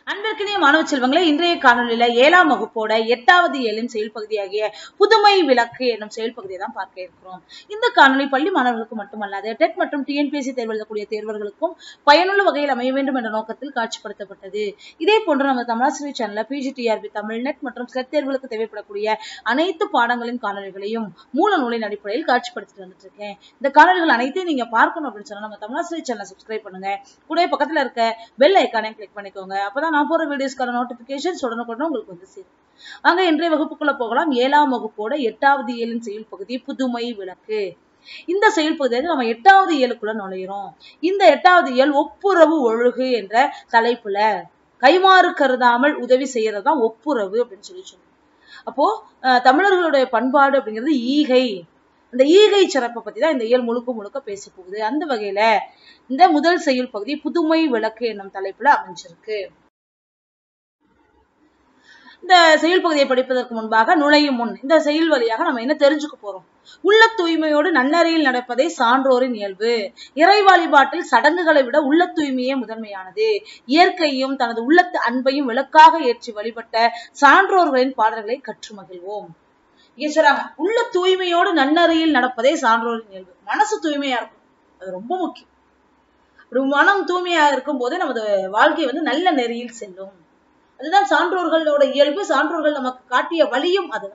அன்பிற்கினிய மாணவ செல்வங்களே இன்றைய காணொலியில ஏழாம் வகுப்போட எட்டாவது ஏழின் செயல் பகுதியாகிய புதுமை விளக்கு என்னும் செயல் பகுதியை தான் பார்க்க இருக்கிறோம் இந்த காணொலி பள்ளி மாணவர்களுக்கு மட்டுமல்லாது டெட் மற்றும் டிஎன்பிஎஸ்சி தேர்வு எழுதக்கூடிய தேர்வர்களுக்கும் பயனுள்ள வகையில் அமைய வேண்டும் என்ற நோக்கத்தில் காட்சிப்படுத்தப்பட்டது இதே போன்று நம்ம தமிழாசிரியர் சேனல்ல பிஜிடிஆர்பி தமிழ் நெட் மற்றும் ஸ்லெட் தேர்வுகளுக்கு தேவைப்படக்கூடிய அனைத்து பாடங்களின் காணொலிகளையும் மூல நூலின் அடிப்படையில் காட்சிப்படுத்திட்டு வந்துட்டு இருக்கேன் இந்த காணொலிகள் அனைத்தையும் நீங்க பார்க்கணும் அப்படின்னு சொன்னா நம்ம தமிழாசிரியர் சேனலை சப்ஸ்கிரைப் பண்ணுங்க கூட பக்கத்துல இருக்க பெல் ஐக்கானை கிளிக் பண்ணிக்கோங்க அப்பதான் நான் போற வீடியோஸ்க்கான நோட்டிபிகேஷன்ஸ் உடனுக்குடன் உங்களுக்கு வந்து சேரும் வாங்க இன்றைய வகுப்புக்குள்ள போகலாம் ஏழாம் வகுப்போட எட்டாவது ஏழின் செயல் பகுதி புதுமை விளக்கு இந்த செயல் பகுதியில நம்ம எட்டாவது இயலுக்குள்ள நுழையிறோம் இந்த எட்டாவது இயல் ஒப்புரவு ஒழுகு என்ற தலைப்புல கைமாறு கருதாமல் உதவி செய்யறதுதான் ஒப்புரவு அப்படின்னு சொல்லி சொல்லுவோம் அப்போ அஹ், தமிழர்களுடைய பண்பாடு அப்படிங்கிறது ஈகை அந்த ஈகை சிறப்பை பத்தி தான் இந்த இயல் முழுக்க முழுக்க பேச போகுது அந்த வகையில இந்த முதல் செயல் பகுதி புதுமை விளக்கு என்னும் தலைப்புல அமைஞ்சிருக்கு இந்த செயல் பகுதியை படிப்பதற்கு முன்பாக நுழையும் முன் இந்த செயல் வழியாக நம்ம என்ன தெரிஞ்சுக்க போறோம் உள்ள தூய்மையோடு நன்னறையில் நடப்பதே சான்றோரின் இயல்பு இறை வழிபாட்டில் சடங்குகளை விட உள்ள தூய்மையே முதன்மையானது இயற்கையும் தனது உள்ளத்து அன்பையும் விளக்காக ஏற்றி வழிபட்ட சான்றோர்களின் பாடல்களை கற்று மகிழ்வோம் இங்க சொல்றாங்க உள்ள தூய்மையோடு நன்னறையில் நடப்பதே சான்றோரின் இயல்பு மனசு தூய்மையா இருக்கும் அது ரொம்ப முக்கியம் ஒரு மனம் தூய்மையா இருக்கும் போது நமது வாழ்க்கை வந்து நல்ல நெறியில் செல்லும் அதுதான் சான்றோர்களோட இயல்பு சான்றோர்கள் நமக்கு காட்டிய வழியும் அதுதான்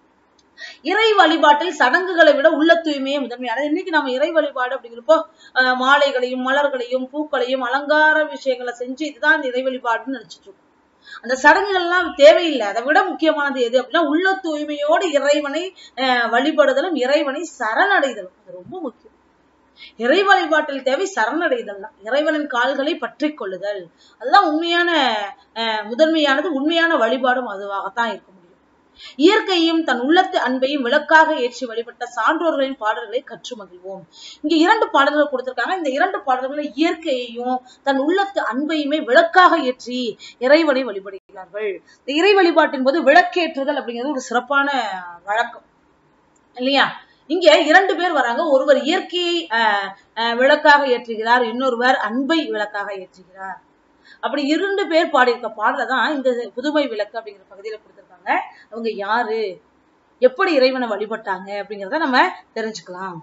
இறை வழிபாட்டில் சடங்குகளை விட உள்ள தூய்மையே முதன்மையானது இன்னைக்கு நம்ம இறை வழிபாடு அப்படிங்கிறப்போ அஹ், மாலைகளையும் மலர்களையும் பூக்களையும் அலங்கார விஷயங்களை செஞ்சு இதுதான் இறை வழிபாடுன்னு நினைச்சிட்டு இருக்கோம் அந்த சடங்குகள் எல்லாம் தேவையில்லை அதை விட முக்கியமானது எது அப்படின்னா உள்ள தூய்மையோடு இறைவனை அஹ், வழிபடுதலும் இறைவனை சரணடைதலும் அது ரொம்ப முக்கியம் இறை வழிபாட்டில் தேவை சரணடைதல் தான் இறைவனின் கால்களை பற்றி கொள்ளுதல் அதுதான் உண்மையான அஹ், முதன்மையானது உண்மையான வழிபாடும் அதுவாகத்தான் இருக்க முடியும் இயற்கையும் தன் உள்ளத்து அன்பையும் விளக்காக ஏற்றி வழிபட்ட சான்றோர்களின் பாடல்களை கற்று மகிழ்வோம் இங்க இரண்டு பாடல்கள் கொடுத்திருக்காங்க இந்த இரண்டு பாடல்களை இயற்கையையும் தன் உள்ளத்து அன்பையுமே விளக்காக ஏற்றி இறைவனை வழிபடுகிறார்கள் இந்த இறை வழிபாட்டின் போது விளக்கேற்றுதல் அப்படிங்கிறது ஒரு சிறப்பான வழக்கம் இல்லையா இங்க இரண்டு பேர் வராங்க ஒருவர் இயற்கையை ஆஹ், ஆஹ், விளக்காக ஏற்றுகிறார் இன்னொருவர் அன்பை விளக்காக ஏற்றுகிறார் அப்படி இரண்டு பேர் பாடியிருக்க பாடல தான் இந்த புதுமை விளக்கு அப்படிங்கிற பகுதியில கொடுத்திருக்காங்க அவங்க யாரு எப்படி இறைவனை வழிபட்டாங்க அப்படிங்கிறத நம்ம தெரிஞ்சுக்கலாம்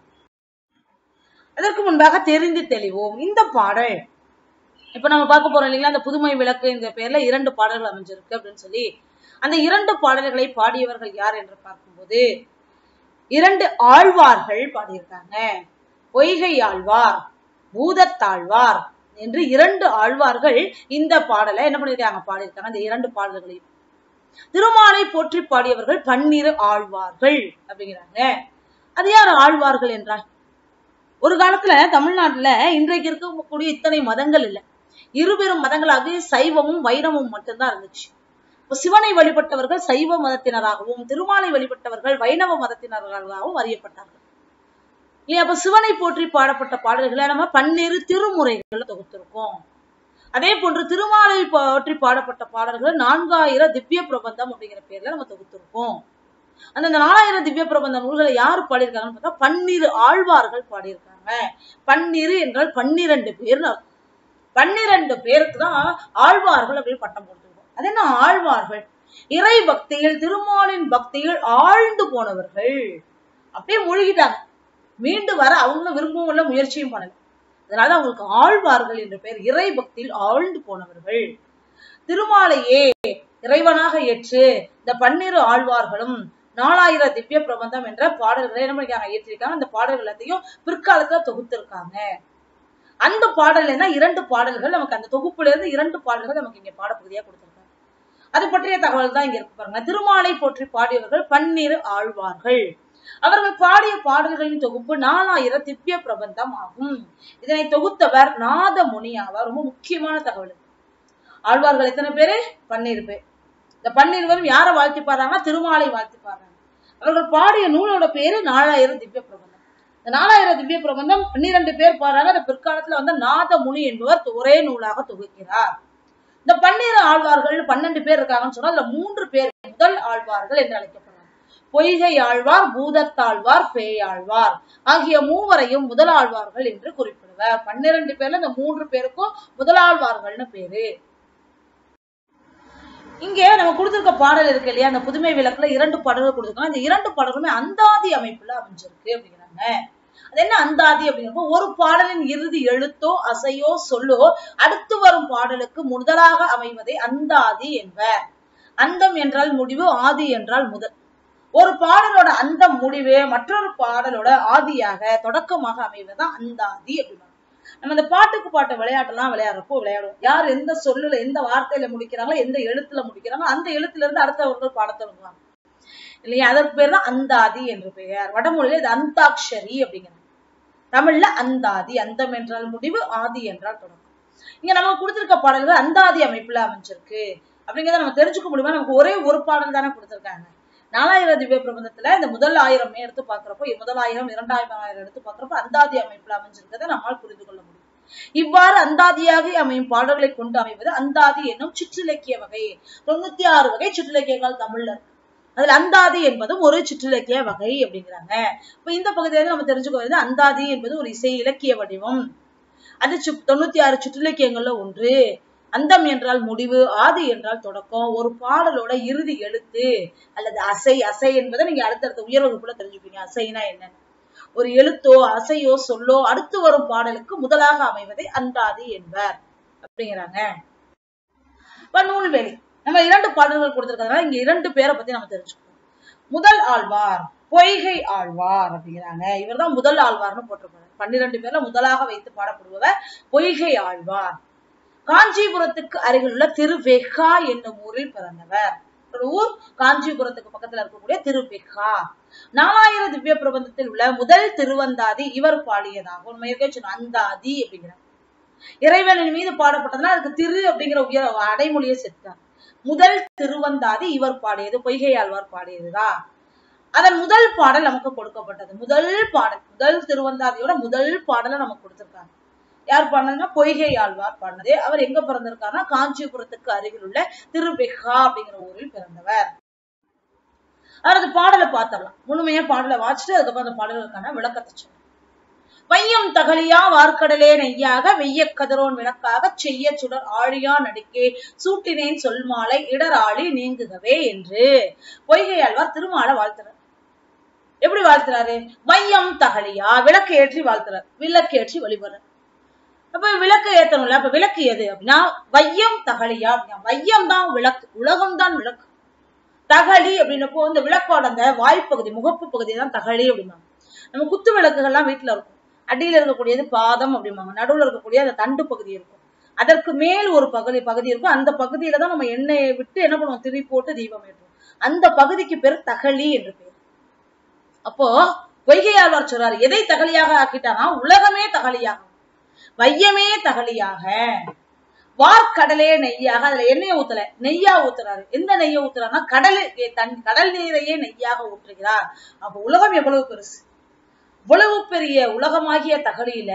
அதற்கு முன்பாக தெரிந்து தெளிவோம் இந்த பாடல் இப்ப நம்ம பார்க்க போறோம் இல்லைங்களா அந்த புதுமை விளக்கு என்ற பெயர்ல இரண்டு பாடல்கள் அமைஞ்சிருக்கு அப்படின்னு சொல்லி அந்த இரண்டு பாடல்களை பாடியவர்கள் யார் என்று பார்க்கும்போது இரண்டு ஆழ்வார்கள் பாடியிருக்காங்க பொய்கை ஆழ்வார் பூதத்தாழ்வார் என்று இரண்டு ஆழ்வார்கள் இந்த பாடலை என்ன பண்ணிருக்காங்க பாடியிருக்காங்க இந்த இரண்டு பாடல்களையும் திருமாலை போற்றி பாடியவர்கள் பன்னிரு ஆழ்வார்கள் அப்படிங்கிறாங்க அது யார் ஆழ்வார்கள் என்றால் ஒரு காலத்துல தமிழ்நாட்டுல இன்றைக்கு இருக்கக்கூடிய இத்தனை மதங்கள் இல்லை இருபெரும் மதங்களாக சைவமும் வைரமும் மட்டும்தான் இருந்துச்சு இப்ப சிவனை வழிபட்டவர்கள் சைவ மதத்தினராகவும் திருமாலை வழிபட்டவர்கள் வைணவ மதத்தினர்களாகவும் அறியப்பட்டார்கள் இல்லையா அப்ப சிவனை போற்றி பாடப்பட்ட பாடல்களை நம்ம பன்னிரு திருமுறைகள்ல தொகுத்திருக்கோம் அதே போன்று திருமாலை போற்றி பாடப்பட்ட பாடல்கள் நான்காயிரம் திவ்ய பிரபந்தம் அப்படிங்கிற பேர்ல நம்ம தொகுத்திருக்கோம் அந்த நாலாயிரம் திவ்ய பிரபந்த நூல்களை யாரு பாடியிருக்காங்கன்னு பார்த்தா பன்னிரு ஆழ்வார்கள் பாடியிருக்காங்க பன்னிரு என்றால் பன்னிரண்டு பேர்னு அர்த்தம் பன்னிரண்டு பேருக்கு தான் ஆழ்வார்கள் அப்படின்னு பட்டம் கொடுத்துருக்கோம் அது என்ன ஆழ்வார்கள் இறை பக்தியில் திருமாலின் பக்தியில் ஆழ்ந்து போனவர்கள் அப்படியே மூழ்கிட்டாங்க மீண்டு வர அவங்களும் விரும்பவும் இல்லை முயற்சியும் பண்ணல அதனால அவங்களுக்கு ஆழ்வார்கள் என்ற பெயர் இறை பக்தியில் ஆழ்ந்து போனவர்கள் திருமாலையே இறைவனாக ஏற்று இந்த பன்னிரு ஆழ்வார்களும் நாலாயிரம் திவ்ய பிரபந்தம் என்ற பாடல்களை என்ன பண்ணிருக்காங்க ஏற்றிருக்காங்க அந்த பாடல்கள் எல்லாத்தையும் பிற்காலத்துல தொகுத்திருக்காங்க அந்த பாடல்ல தான் இரண்டு பாடல்கள் நமக்கு அந்த தொகுப்புல இருந்து இரண்டு பாடல்கள் நமக்கு இங்க பாடப்பகுதியா கொடுத்திருக்காங்க அது பற்றிய தகவல் தான் இங்க இருக்கு பாருங்க திருமாலை போற்றி பாடியவர்கள் பன்னிரு ஆழ்வார்கள் அவர்கள் பாடிய பாடல்களின் தொகுப்பு நாலாயிரம் திவ்ய பிரபந்தம் ஆகும் இதனை தொகுத்தவர் நாதமுனி ஆவார் ரொம்ப முக்கியமான தகவல் இது. ஆழ்வார்கள் எத்தனை பேரு பன்னிரு பேர் இந்த பன்னிரு பேரும் யாரை வாழ்த்தி பாடுறாங்கன்னா திருமாலை வாழ்த்தி பாடுறாங்க அவர்கள் பாடிய நூலோட பேரு நாலாயிரம் திவ்ய பிரபந்தம் இந்த நாலாயிரம் திவ்ய பிரபந்தம் பன்னிரண்டு பேர் பாடுறாங்க அந்த பிற்காலத்துல வந்து நாதமுனி என்பவர் ஒரே நூலாக தொகுக்கிறார் இந்த பன்னிரு ஆழ்வார்கள் பன்னெண்டு பேர் இருக்காங்கன்னு சொன்னா அதுல மூன்று பேர் முதல் ஆழ்வார்கள் என்று அழைக்கப்படுறாங்க பொய்கை ஆழ்வார் பூதத்தாழ்வார் பேயாழ்வார் ஆகிய மூவரையும் முதலாழ்வார்கள் என்று குறிப்பிடுவர் பன்னிரண்டு பேர்ல இந்த மூன்று பேருக்கும் முதலாழ்வார்கள்னு பேரு இங்கே நம்ம கொடுத்திருக்க பாடல் இருக்கு இல்லையா அந்த புதுமை விளக்குல இரண்டு பாடல்கள் கொடுத்திருக்கோம் இந்த இரண்டு பாடலுமே அந்தாதி அமைப்புல அமைஞ்சிருக்கு அப்படிங்கிறாங்க அது என்ன அந்தாதி அப்படிங்கிறப்போ ஒரு பாடலின் இறுதி எழுத்தோ அசையோ சொல்லோ அடுத்து வரும் பாடலுக்கு முதலாக அமைவதை அந்தாதி என்பர் அந்தம் என்றால் முடிவு ஆதி என்றால் முதல் ஒரு பாடலோட அந்த முடிவு மற்றொரு பாடலோட ஆதியாக தொடக்கமாக அமைவதுதான் அந்தாதி அப்படின்னா நம்ம இந்த பாட்டுக்கு பாட்டு விளையாட்டெல்லாம் விளையாடுறப்போ விளையாடுவோம் யார் எந்த சொல்லுல எந்த வார்த்தையில முடிக்கிறாங்களோ எந்த எழுத்துல முடிக்கிறாங்களோ அந்த எழுத்துல இருந்து அடுத்தவர்கள் பாடத் தொடங்குவாங்க இல்லையா அதற்கு பேர் தான் அந்தாதி என்று பெயர் வடமொழியில இது அந்தாக்ஷரி அப்படிங்கிறாங்க தமிழ்ல அந்தாதி அந்தம் என்றால் முடிவு ஆதி என்றால் தொடக்கம் இங்க நமக்கு கொடுத்திருக்க பாடல்கள் அந்தாதி அமைப்புல அமைஞ்சிருக்கு அப்படிங்கிறத நம்ம தெரிஞ்சுக்க முடியுமா நமக்கு ஒரே ஒரு பாடல் தானே கொடுத்திருக்காங்க நாலாயிரம் திவ்ய பிரபந்தத்துல இந்த முதல் ஆயிரம் எடுத்து பாக்குறப்போ முதல் ஆயிரம் இரண்டாயிரம் ஆயிரம் எடுத்து பாக்குறப்போ அந்தாதி அமைப்புல அமைஞ்சிருக்கிறத நம்மால் புரிந்து கொள்ள முடியும் இவ்வாறு அந்தாதியாக அமையும் பாடல்களை கொண்டு அமைவது அந்தாதி என்னும் சிற்றிலக்கிய வகை தொண்ணூத்தி ஆறு வகை சிற்றிலக்கியங்கள் தமிழ்ல இருக்கு அதுல அந்தாதி என்பதும் ஒரு சிற்றிலக்கிய வகை அப்படிங்கிறாங்க இப்ப இந்த பகுதியில நம்ம தெரிஞ்சுக்க வேண்டியது அந்தாதி என்பது ஒரு இசை இலக்கிய வடிவம் அது சு- தொண்ணூத்தி ஆறு சிற்றிலக்கியங்கள்ல ஒன்று அந்தம் என்றால் முடிவு ஆதி என்றால் தொடக்கம் ஒரு பாடலோட இறுதி எழுத்து அல்லது அசை அசை என்பதை நீங்க அடுத்தடுத்த உயர் வகுப்புல தெரிஞ்சுப்பீங்க அசைனா என்னன்னு ஒரு எழுத்தோ அசையோ சொல்லோ அடுத்து வரும் பாடலுக்கு முதலாக அமைவதை அந்தாதி என்பர் அப்படிங்கிறாங்க இப்ப நூல்வெளி நம்ம இரண்டு பாடல்கள் கொடுத்திருக்கிறதுனால இங்க இரண்டு பேரை பத்தி நம்ம தெரிஞ்சுக்கணும் முதல் ஆழ்வார் பொய்கை ஆழ்வார் அப்படிங்கிறாங்க இவர்தான் முதல் ஆழ்வார்னு போட்டிருப்பாரு பன்னிரண்டு பேர்ல முதலாக வைத்து பாடப்படுபவர் பொய்கை ஆழ்வார் காஞ்சிபுரத்துக்கு அருகிலுள்ள திருவெகா என்னும் ஊரில் பிறந்தவர் ஒரு ஊர் காஞ்சிபுரத்துக்கு பக்கத்துல இருக்கக்கூடிய திருவெகா நாலாயிரம் திவ்ய பிரபந்தத்தில் உள்ள முதல் திருவந்தாதி இவர் பாடியதாகும் உண்மையிலே சொன்ன அந்தாதி அப்படிங்கிறார் இறைவனின் மீது பாடப்பட்டதுன்னா அதுக்கு திரு அப்படிங்கிற உயர் அடைமொழியை சேர்த்தார் முதல் திருவந்தாதி இவர் பாடியது பொய்கையாழ்வார் பாடியதுதான் அதன் முதல் பாடல் நமக்கு கொடுக்கப்பட்டது முதல் பாடல் முதல் திருவந்தாதியோட முதல் பாடலை நமக்கு கொடுத்திருக்காங்க யார் பாடினதுன்னா பொய்கை ஆழ்வார் பாடினது அவர் எங்க பிறந்திருக்காருன்னா காஞ்சிபுரத்துக்கு அருகில் உள்ள திருவெகா அப்படிங்கிற ஊரில் பிறந்தவர் அவரது பாடலை பார்த்தரலாம் முழுமையா பாடலை வாசிச்சுட்டு அதுக்கப்புறம் அந்த பாடலுக்கான விளக்கத்தை சொல்றேன் வையம் தகலியா வார்க்கடலே நெய்யாக வெய்ய கதிரோன் விளக்காக செய்ய சுடர் ஆழியா நடிக்கே சூட்டினேன் சொல் மாலை இடராளி நீங்குகவே என்று பொய்கை ஆழ்வார் திருமாலை வாழ்த்துறார் எப்படி வாழ்த்துறாரு வையம் தகலியா விளக்கு ஏற்றி வாழ்த்துறார் விளக்கு ஏற்றி வழிபடுறார் அப்ப விளக்கு ஏத்தணும்ல அப்ப விளக்கு எது அப்படின்னா வையம் தகலியா அப்படின்னா வையம் தான் விளக்கு உலகம் தான் விளக்கு தகழி அப்படின்னப்போ இந்த விளக்கோட அந்த வாய்ப்பகுதி முகப்பு பகுதி தான் தகழி அப்படிம்பாங்க நம்ம குத்து விளக்குகள்லாம் வீட்டுல இருக்கும் அடியில இருக்கக்கூடியது பாதம் அப்படிம்பாங்க நடுவுல இருக்கக்கூடிய அந்த தண்டு பகுதி இருக்கும் அதற்கு மேல் ஒரு பகுதி பகுதி இருக்கும் அந்த பகுதியில தான் நம்ம எண்ணெயை விட்டு என்ன பண்ணுவோம் திரி போட்டு தீபம் ஏற்றுவோம் அந்த பகுதிக்கு பேர் தகழி என்று பேர் அப்போ பொய்கையாழ்வார் சொல்றாரு எதை தகலியாக ஆக்கிட்டானா உலகமே தகலியாக வையமே தகலியாக வார்க்கடலே நெய்யாக அதுல எண்ணெயை ஊத்தல நெய்யா ஊத்துறாரு எந்த நெய்யை ஊத்துறாருன்னா கடல் தன் கடல் நீரையே நெய்யாக ஊற்றுகிறார் அப்ப உலகம் எவ்வளவு பெருசு இவ்வளவு பெரிய உலகமாகிய தகலியில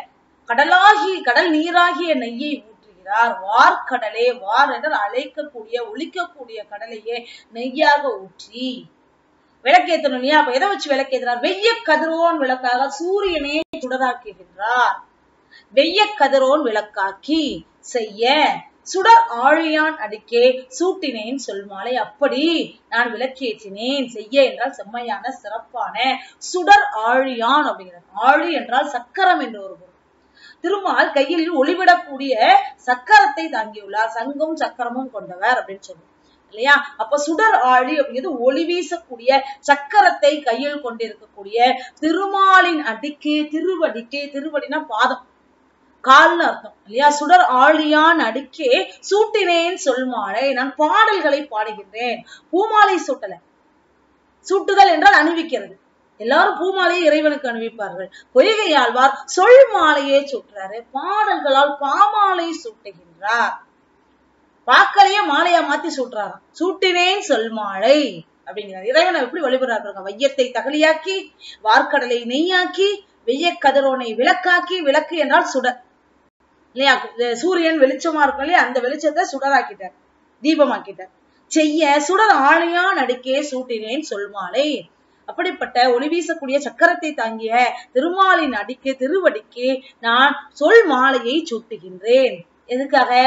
கடலாகி கடல் நீராகிய நெய்யை ஊற்றுகிறார் வார்க்கடலே வார் என்று அழைக்கக்கூடிய ஒழிக்கக்கூடிய கடலையே நெய்யாக ஊற்றி விளக்கேத்தணும் இல்லையா அப்ப எதை வச்சு விளக்கேத்துறார் வெய்ய கதிரோன் விளக்காக சூரியனே சுடராக்குகின்றார் வெய்ய கதிரோன் விளக்காக்கி செய்ய சுடர் ஆழியான் அடிக்கே சூட்டினேன் சொல்மாலை அப்படி நான் விளக்கேற்றினேன் செய்ய என்றால் செம்மையான சிறப்பான சுடர் ஆழியான் அப்படிங்கிறது ஆழி என்றால் சக்கரம் என்று ஒரு பொருள் திருமால் கையில் ஒளிவிடக்கூடிய சக்கரத்தை தாங்கியுள்ளார் சங்கும் சக்கரமும் கொண்டவர் அப்படின்னு சொல்லுவோம் இல்லையா அப்ப சுடர் ஆழி அப்படிங்கிறது ஒளி வீசக்கூடிய சக்கரத்தை கையில் கொண்டிருக்கக்கூடிய திருமாலின் அடிக்கு திருவடிக்கு திருவடினா பாதம் கால்னு அர்த்தம் இல்லையா சுடர் ஆழியான் அடிக்கே சூட்டினேன் சொல்மாலை நான் பாடல்களை பாடுகின்றேன் பூமாலை சூட்டல சூட்டுதல் என்றால் அணிவிக்கிறது எல்லாரும் பூமாலையை இறைவனுக்கு அணிவிப்பார்கள் பொய்கை ஆழ்வார் சொல் மாலையே சூட்டுறாரு பாடல்களால் பாமாலை சூட்டுகின்றார் பாக்களையே மாலையா மாத்தி சூட்டுறாராம் சூட்டினேன் சொல் மாலை அப்படிங்கிறார் இறைவனை எப்படி வழிபடுறாரு வையத்தை தகலியாக்கி வார்க்கடலை நெய்யாக்கி வெய்ய கதிரோனை விளக்காக்கி விளக்கு என்றால் சுடர் இல்லையா சூரியன் வெளிச்சமா இருக்கும் இல்லையா அந்த வெளிச்சத்தை சுடராக்கிட்டார் தீபமாக்கிட்டார் செய்ய சுடர் ஆணையா நடிக்கே சூட்டினேன் சொல்மாலை அப்படிப்பட்ட ஒளி வீசக்கூடிய சக்கரத்தை தாங்கிய திருமாலின் அடிக்கு திருவடிக்கு நான் சொல் மாலையை சூட்டுகின்றேன் எதுக்காக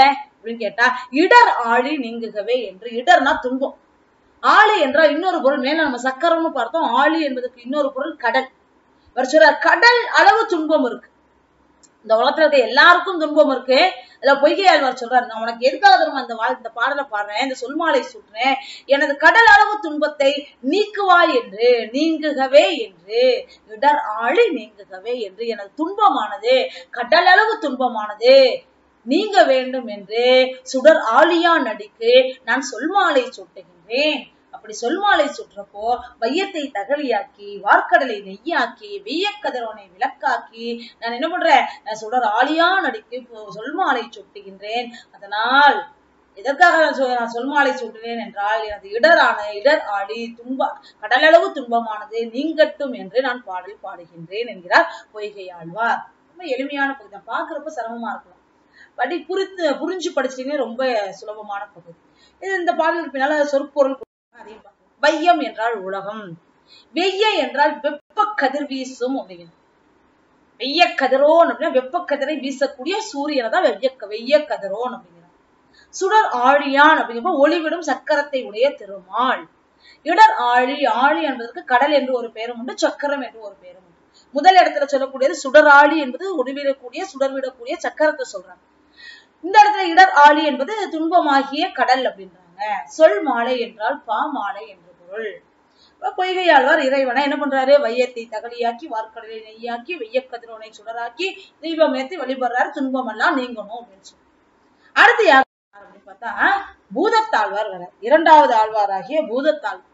அப்படின்னு கேட்டா இடர் ஆழி நீங்குகவே என்று இடர்னா துன்பம் ஆழி என்றால் இன்னொரு பொருள் மேல நம்ம சக்கரம்னு பார்த்தோம் ஆழி என்பதற்கு இன்னொரு பொருள் கடல் இவர் சொல்றார் கடல் அளவு துன்பம் இருக்கு இந்த உலகத்துல இருக்க எல்லாருக்கும் துன்பம் இருக்கு அதுல பொய்கை ஆழ்வார் சொல்றாரு நான் உனக்கு எதுக்காக தெரியுமா இந்த வாழ் இந்த பாடலை பாடுறேன் இந்த சொல்மாலை சுட்டுறேன் எனது கடல் அளவு துன்பத்தை நீக்குவாய் என்று நீங்குகவே என்று இடர் ஆழி நீங்குகவே என்று எனது துன்பமானது கடல் அளவு துன்பமானது நீங்க வேண்டும் என்று சுடர் ஆழியா நடிக்கு நான் சொல்மாலை சுட்டுகின்றேன் அப்படி சொல்மாலை சுற்றப்போ வையத்தை தகலியாக்கி வார்க்கடலை நெய்யாக்கி வெய்யக்கதிரோனை விளக்காக்கி நான் என்ன பண்றேன் நான் சுடர் ஆழியா நடிக்கு இப்போ சொல்மாலை சுட்டுகின்றேன் அதனால் எதற்காக நான் சொ- நான் சொல்மாலை சுட்டினேன் என்றால் எனது இடரான இடர் ஆடி துன்ப கடலளவு துன்பமானது நீங்கட்டும் என்று நான் பாடல் பாடுகின்றேன் என்கிறார் பொய்கை ஆழ்வார் ரொம்ப எளிமையான பகுதி தான் பார்க்கறப்ப சிரமமா இருக்கலாம் படி புரித்து புரிஞ்சு படிச்சிட்டீங்கன்னா ரொம்ப சுலபமான பகுதி இது இந்த பாடலுக்கு பின்னால சொற்பொருள் கொடுத்திருக்காங்க, அதையும் பார்க்கலாம். வையம் என்றால் உலகம் வெய்ய என்றால் வெப்ப கதிர் வீசும் அப்படிங்கிறது வெய்ய கதிரோன் அப்படின்னா வெப்ப கதிரை வீசக்கூடிய சூரியனை தான் வெய்ய வெய்ய கதிரோன் அப்படிங்கிறார் சுடர் ஆழியான் அப்படிங்கிறப்ப ஒளிவிடும் சக்கரத்தை உடைய திருமால் இடர் ஆழி ஆழி என்பதற்கு கடல் என்று ஒரு பெயரும் உண்டு சக்கரம் என்று ஒரு பெயரும் உண்டு முதல் இடத்துல சொல்லக்கூடியது சுடராழி என்பது ஒளிவிடக்கூடிய சுடர்விடக்கூடிய சக்கரத்தை சொல்றாங்க இந்த இடத்துல இடர் ஆழி என்பது துன்பமாகிய கடல் அப்படின்றாங்க சொல் மாலை என்றால் பா மாலை என்று பொருள் அப்ப பொய்கை ஆழ்வார் இறைவனை என்ன பண்றாரு வையத்தை தகலியாக்கி வார்க்கடலை நெய்யாக்கி வெய்யக்கதிரோனை சுடராக்கி தீபம் ஏத்தி வழிபடுறாரு துன்பம் எல்லாம் நீங்கணும் அப்படின்னு சொல்லி அடுத்து யார் அப்படின்னு பார்த்தா பூதத்தாழ்வார் வர இரண்டாவது ஆழ்வாராகிய பூதத்தாழ்வார்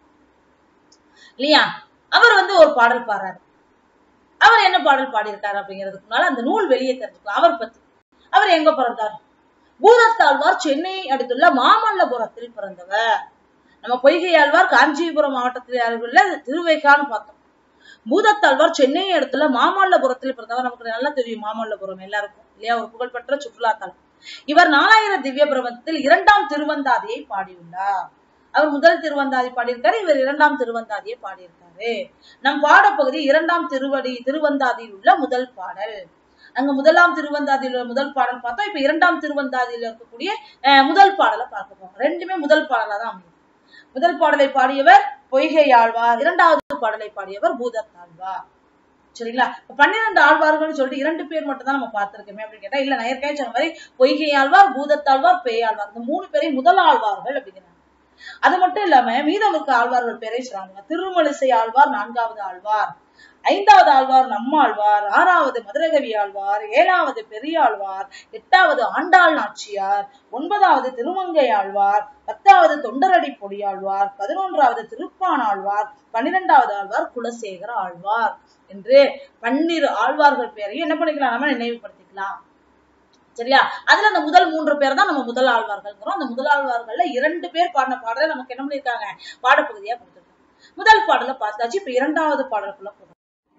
இல்லையா அவர் வந்து ஒரு பாடல் பாடுறாரு அவர் என்ன பாடல் பாடியிருக்காரு அப்படிங்கிறதுக்கு முன்னால அந்த நூல் வெளியே தெரிஞ்சுக்கலாம் அவர் பத்தி அவர் எங்க பிறந்தார் பூதத்தாழ்வார் சென்னை அடுத்துள்ள மாமல்லபுரத்தில் பிறந்தவர் நம்ம பொய்கை ஆழ்வார் காஞ்சிபுரம் மாவட்டத்தில் உள்ள திருவைகான்னு பார்த்தோம் பூதத்தாழ்வார் சென்னை அடுத்துள்ள மாமல்லபுரத்தில் பிறந்தவர் நமக்கு நல்லா தெரியும் மாமல்லபுரம் எல்லாருக்கும் இல்லையா ஒரு புகழ்பெற்ற சுற்றுலாத்தலம் இவர் நாலாயிரம் திவ்ய பிரபந்தத்தில் இரண்டாம் திருவந்தாதியை பாடியுள்ளார் அவர் முதல் திருவந்தாதி பாடியிருக்காரு இவர் இரண்டாம் திருவந்தாதியை பாடியிருக்காரு நம் பாடப்பகுதி இரண்டாம் திருவடி திருவந்தாதியில் உள்ள முதல் பாடல் அங்க முதலாம் திருவந்தாதியில் உள்ள முதல் பாடல் பார்த்தோம் இப்ப இரண்டாம் திருவந்தாதியில் இருக்கக்கூடிய அஹ், முதல் பாடலை பார்க்க போறோம் ரெண்டுமே முதல் பாடலா தான் அமையும் முதல் பாடலை பாடியவர் பொய்கை ஆழ்வார் இரண்டாவது பாடலை பாடியவர் பூதத்தாழ்வார் சரிங்களா இப்ப பன்னிரண்டு ஆழ்வார்கள்னு சொல்லிட்டு இரண்டு பேர் மட்டும் தான் நம்ம பார்த்திருக்கோமே அப்படின்னு கேட்டா இல்ல நான் ஏற்கனவே சொன்ன மாதிரி பொய்கை ஆழ்வார் பூதத்தாழ்வார் பேயாழ்வார் இந்த மூணு பேரையும் முதல் ஆழ்வார்கள் அப்படிங்கிறாங்க அது மட்டும் இல்லாம மீதம் இருக்க ஆழ்வார்கள் பேரை சொல்றாங்க திருமலிசை ஆழ்வார் நான்காவது ஆழ்வார் ஐந்தாவது ஆழ்வார் நம்மாழ்வார் ஆறாவது மதுரகவி ஆழ்வார் ஏழாவது பெரியாழ்வார் எட்டாவது ஆண்டாள் நாச்சியார் ஒன்பதாவது திருமங்கை ஆழ்வார் பத்தாவது தொண்டரடி பொடியாழ்வார் பதினொன்றாவது திருப்பானாழ்வார் பன்னிரெண்டாவது ஆழ்வார் குலசேகர ஆழ்வார் என்று பன்னிரு ஆழ்வார்கள் பேரையும் என்ன பண்ணிக்கலாம் நம்ம நினைவுபடுத்திக்கலாம் சரியா அதுல அந்த முதல் மூன்று பேர் தான் நம்ம முதல் ஆழ்வார்கள்ங்கிறோம் அந்த முதல் ஆழ்வார்கள்ல இரண்டு பேர் பாடின பாடலை நமக்கு என்ன பண்ணிருக்காங்க பாடப்பகுதியா கொடுத்துருக்காங்க முதல் பாடலை பார்த்தாச்சு இப்ப இரண்டாவது பாடலுக்குள்ள போகலாம்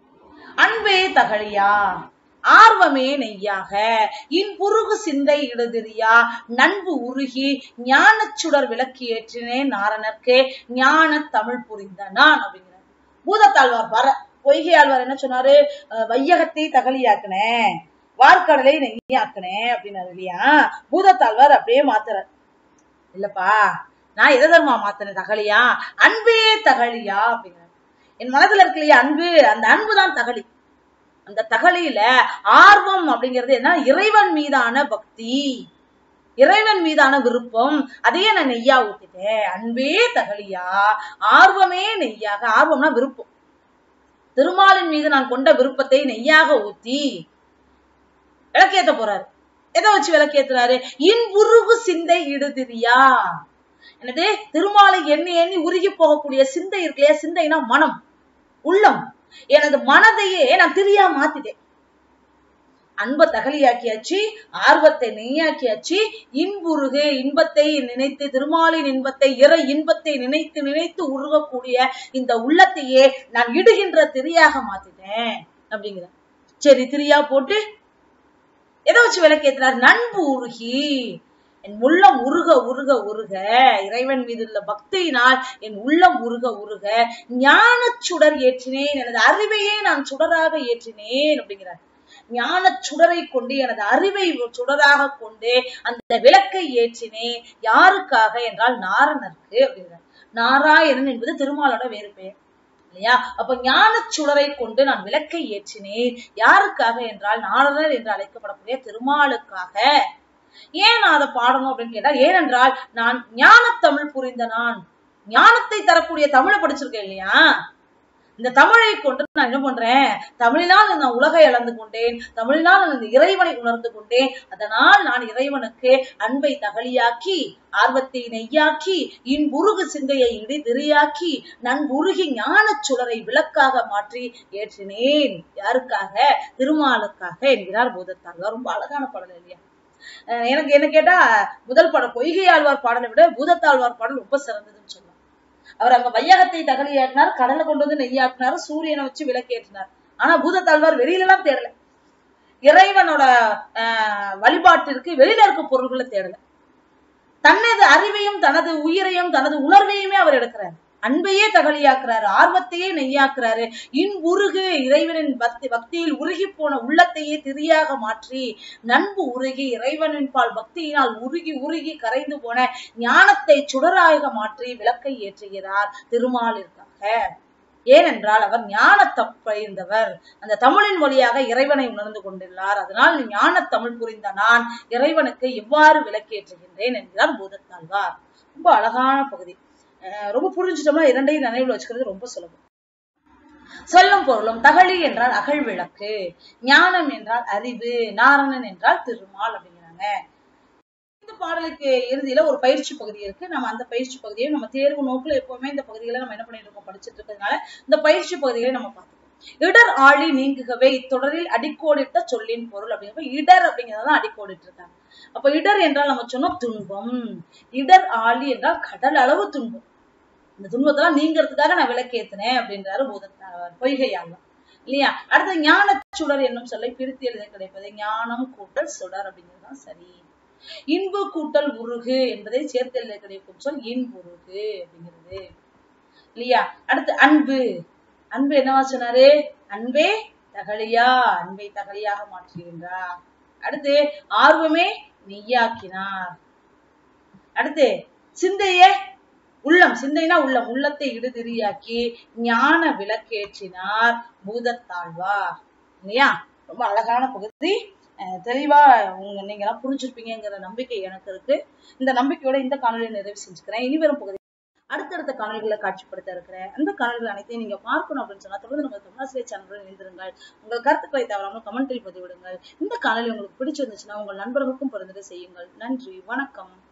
அன்பே தகழியா ஆர்வமே நெய்யாக இன்புருகு சிந்தை இடுதிரியா நண்பு உருகி ஞானச் சுடர் விளக்கு ஏற்றினேன் நாரணர்க்கே ஞான தமிழ் புரிந்த நான் அப்படிங்கிறார் பூதத்தாழ்வார் வர பொய்கை ஆழ்வார் என்ன சொன்னாரு அஹ் வையகத்தை தகலியாக்குனேன் வார்க்கடலை நெய்யாக்குனேன் அப்படின்னாரு இல்லையா பூதத்தாழ்வார் அப்படியே மாத்துறார் இல்லப்பா நான் எதை தர்மா மாத்தினேன் தகலியா அன்பே தகலியா அப்படிங்கிறார் என் மனதுல இருக்கு இல்லையா அன்பு அந்த அன்பு தான் தகலி அந்த தகலியில ஆர்வம் அப்படிங்கிறது என்ன இறைவன் மீதான பக்தி இறைவன் மீதான விருப்பம் அதையே நான் நெய்யா ஊத்திட்டேன் அன்பே தகலியா ஆர்வமே நெய்யாக ஆர்வம்னா விருப்பம் திருமாலின் மீது நான் கொண்ட விருப்பத்தை நெய்யாக ஊத்தி விளக்கேத்த போறாரு எதை வச்சு விளக்கேத்துறாரு இன்புருகு சிந்தை இடுதிரியா என்னது திருமாலை எண்ணி எண்ணி உருகி போகக்கூடிய சிந்தை இருக்கு இல்லையா சிந்தைனா மனம் உள்ளம் எனது மனதையே நான் திரியா மாத்திட்டேன் அன்பை தகலியாக்கியாச்சு ஆர்வத்தை நெய்யாக்கியாச்சு இன்புருகு இன்பத்தை நினைத்து திருமாலின் இன்பத்தை இறை இன்பத்தை நினைத்து நினைத்து உருகக்கூடிய இந்த உள்ளத்தையே நான் இடுகின்ற திரியாக மாத்திட்டேன் அப்படிங்கிற சரி திரியா போட்டு எதை வச்சு விளக்கேத்துறார் நண்பு உருகி என் உள்ளம் உருக உருக உருக இறைவன் மீது உள்ள பக்தியினால் என் உள்ளம் உருக உருக ஞான சுடர் ஏற்றினேன் எனது அறிவையே நான் சுடராக ஏற்றினேன் அப்படிங்கிறார் ஞான சுடரை கொண்டு எனது அறிவை சுடராக கொண்டு அந்த விளக்கை ஏற்றினேன் யாருக்காக என்றால் நாரணருக்கு அப்படிங்கிறார் நாராயணன் என்பது திருமாலோட வேறு பெயர் இல்லையா அப்ப ஞான சுடரை கொண்டு நான் விளக்கை ஏற்றினேன் யாருக்காக என்றால் நாரணர் என்று அழைக்கப்படக்கூடிய திருமாலுக்காக ஏன் நான் அதை பாடணும் அப்படின்னு கேட்டா ஏனென்றால் நான் ஞானத்தமிழ் புரிந்த நான் ஞானத்தை தரக்கூடிய தமிழை படிச்சிருக்கேன் இல்லையா இந்த தமிழை கொண்டு நான் என்ன பண்றேன் தமிழினால் நான் உலகை அளந்து கொண்டேன் தமிழினால் நான் இந்த இறைவனை உணர்ந்து கொண்டேன் அதனால் நான் இறைவனுக்கு அன்பை தகலியாக்கி ஆர்வத்தை நெய்யாக்கி இன்புருகு சிந்தையை இடைதிரியாக்கி நன்புருகி ஞானச் சுடரை விளக்காக மாற்றி ஏற்றினேன் யாருக்காக திருமாலுக்காக என்கிறார் பூதத்தாழ்வார் ரொம்ப அழகான பாடல் இல்லையா அஹ் எனக்கு என்ன கேட்டா முதல் பாடல் பொய்கை ஆழ்வார் பாடலை விட பூதத்தாழ்வார் பாடல் ரொம்ப சிறந்ததுன்னு சொல்லலாம் அவர் அங்க வையகத்தை தகலியாட்டினார் கடலை கொண்டு வந்து நெய்யாட்டினார் சூரியனை வச்சு விளக்கேற்றினார் ஆனா பூதத்தாழ்வார் வெளியில எல்லாம் தேடல இறைவனோட ஆஹ் வழிபாட்டிற்கு வெளியில இருக்க பொருள்களை தேடல தனது அறிவையும் தனது உயிரையும் தனது உணர்வையுமே அவர் எடுக்கிறார் அன்பையே தகலியாக்குறாரு ஆர்வத்தையே நெய்யாக்குறாரு இன்புருகு இறைவனின் பக்தி பக்தியில் உருகி போன உள்ளத்தையே திரியாக மாற்றி நன்பு உருகி இறைவனின் பால் பக்தியினால் உருகி உருகி கரைந்து போன ஞானத்தை சுடராக மாற்றி விளக்கை ஏற்றுகிறார் திருமாலிற்காக ஏனென்றால் அவர் ஞானத்தம் பயிர்ந்தவர் அந்த தமிழின் வழியாக இறைவனை உணர்ந்து கொண்டுள்ளார் அதனால் ஞானத் தமிழ் புரிந்த நான் இறைவனுக்கு எவ்வாறு விளக்கேற்றுகின்றேன் என்கிறார் பூதத்தாழ்வார் ரொம்ப அழகான பகுதி அஹ் ரொம்ப புரிஞ்சுட்டோம்னா இரண்டையும் நினைவில் வச்சுக்கிறது ரொம்ப சுலபம் சொல்லும் பொருளும் தகழி என்றால் அகழ் விளக்கு ஞானம் என்றால் அறிவு நாரணன் என்றால் திருமால் அப்படிங்கிறாங்க இந்த பாடலுக்கு இறுதியில ஒரு பயிற்சி பகுதி இருக்கு நம்ம அந்த பயிற்சி பகுதியை நம்ம தேர்வு நோக்குல எப்பவுமே இந்த பகுதிகளை நம்ம என்ன பண்ணிட்டு இருக்கோம் படிச்சுட்டு இருக்கிறதுனால இந்த பயிற்சி பகுதிகளை நம்ம பார்த்துக்கோம் இடர் ஆழி நீங்குகவே இத்தொடரில் அடிக்கோடிட்ட சொல்லின் பொருள் அப்படிங்கிறப்ப இடர் அப்படிங்கறதான் அடிக்கோடிட்டு இருக்காங்க அப்ப இடர் என்றால் நம்ம சொன்னோம் துன்பம் இடர் ஆழி என்றால் கடல் அளவு துன்பம் இந்த துன்பத்தெல்லாம் நீங்கிறதுக்காக நான் விளக்கேத்தினேன் அப்படின்றாரு பூதத்தாழ்வார் பொய்கையாழ்வார் இல்லையா அடுத்து ஞான சுடர் என்னும் சொல்லை பிரித்து எழுத கிடைப்பது ஞானம் கூட்டல் சுடர் அப்படிங்கிறதுதான் சரி இன்பு கூட்டல் உருகு என்பதை சேர்த்து எழுத கிடைக்கும் சொல் இன்புருகு அப்படிங்கிறது இல்லையா அடுத்து அன்பு அன்பு என்னவா சொன்னாரு அன்பே தகலியா அன்பை தகலியாக மாற்றுகின்றார் அடுத்து ஆர்வமே நெய்யாக்கினார் அடுத்து சிந்தைய உள்ளம் சிந்தைனா உள்ளம் உள்ளத்தை இடுதிரியாக்கி ஞான விளக்கேற்றினார் பூதத்தாழ்வார் இல்லையா ரொம்ப அழகான பகுதி அஹ் தெளிவா உங்க நீங்க எல்லாம் புரிஞ்சிருப்பீங்கிற நம்பிக்கை எனக்கு இருக்கு இந்த நம்பிக்கையோட இந்த காணொலியை நிறைவு செஞ்சுக்கிறேன் இனி வரும் பகுதி அடுத்தடுத்த காணொலிகளை காட்சிப்படுத்த இருக்கிறேன் அந்த காணொலிகள் அனைத்தையும் நீங்க பார்க்கணும் அப்படின்னு சொன்னா தொடர்ந்து நம்ம தமிழாசிரியர் சேனலுடன் இணைந்திருங்கள் உங்கள் கருத்துக்களை தவறாமல் கமெண்டில் பதிவிடுங்கள் இந்த காணொலி உங்களுக்கு பிடிச்சிருந்துச்சுன்னா உங்கள் நண்பர்களுக்கும் பரிந்துரை செய்யுங்கள் நன்றி வணக்கம்